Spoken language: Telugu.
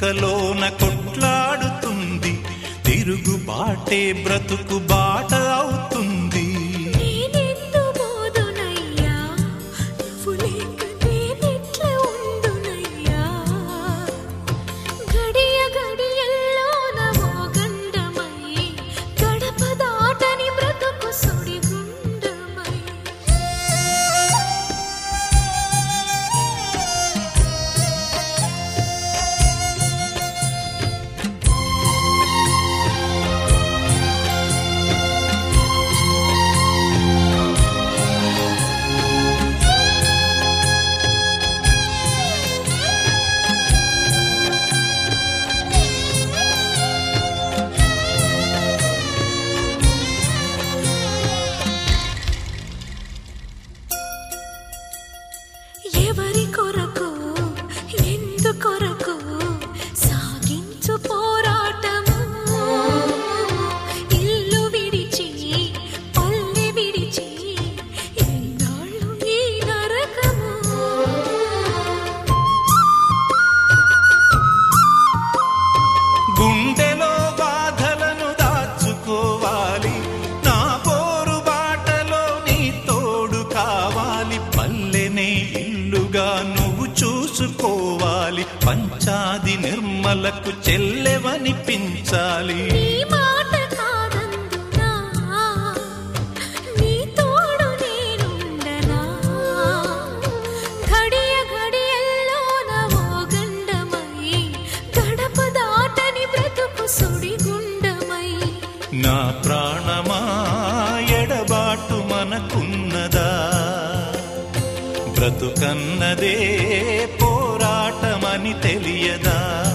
ఇంతలోన కొట్లాడుతుంది తిరుగుబాటే బ్రతుకు బాట అవుతుంది నేనెందు మోదునయ్యా నువ్వు లేక నేనెట్ల ఉండునయ్యా గడియ గడియల్లోన మోగండమై గడప దాటని బ్రతుకు సుడిగుండమై ఎవరి కొరకు ఎందు కొరకు సాగించు పోరాటము ఇల్లు విడిచి పల్లె విడిచి ఎన్నాళ్ళు ఈ నరకము గుండెలో బాధలను దాచుకోవాలి నా పోరు బాటలో నీ తోడు కావాలి పల్లెనే ఇల్లుగా నువ్వు చూసుకోవాలి పంచాది నిర్మలకు చెల్లెవనిపించాలి నీ మాట కాదందునా నీ తోడు నేనుండనా ఘడియ ఘడియల్లోన మోగండమై గడప దాటని బ్రతుకు సుడిగుండమై నా ప్రాణమా ఎడబాటు మనకున్నదా బ్రతుకన్నదే పోరాటమని తెలియదా